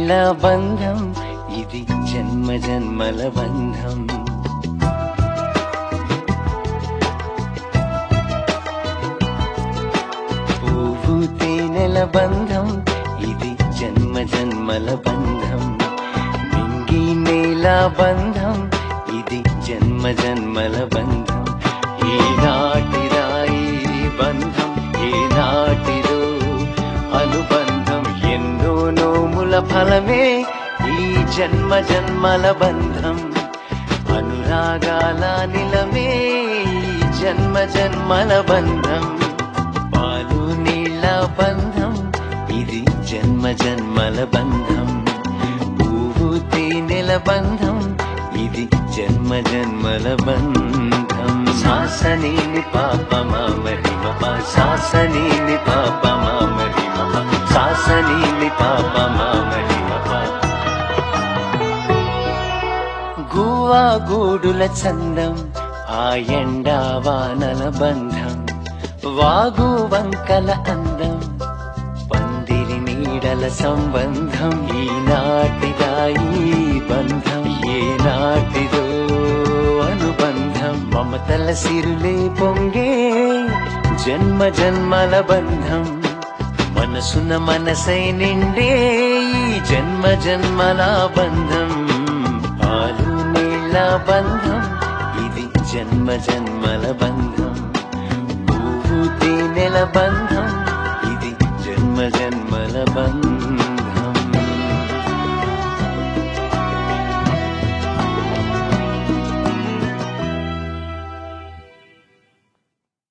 నీళ్ళ బంధం ఇది జన్మ జన్మల బంధం పువ్వు తేనెల బంధం ఇది జన్మ జన్మల బంధం మింగి నేల బంధం ఇది జన్మ జన్మల బంధం ఈనాటి రాయి బంధం ఈనాటిదో అనుబంధం ఎన్నో నోముల ఫలమే ఈ జన్మ జన్మల బంధం అనురాగాల నిలమే ఈ జన్మ జన్మల బంధం పాలు నీళ్ళ బంధం ఇది జన్మ జన్మల బంధం పువ్వు తేనెల బంధం ఇది జన్మ జన్మల బంధం శాసనీని పాప మామరి మమ శాసనీని పాప మామరి మమ శాసనీని పాప మామరి మమ గువ్వా గూడుల చందం ఆ ఎండా వానల బంధం వాగు వంకల అందం పందిరి నీడల సంబంధం ఈనాటిదా ఈ బంధం ఏనాటిదో అనుబంధం మమతల సిరులే పొంగే జన్మ జన్మల బంధం మనసున మనసై నిండే ఈ జన్మ జన్మల బంధం పాలు నీళ్ళ బంధం ఇది జన్మ జన్మల బంధం పువ్వు తేనెల బంధం ఇది జన్మ జన్మల బంధం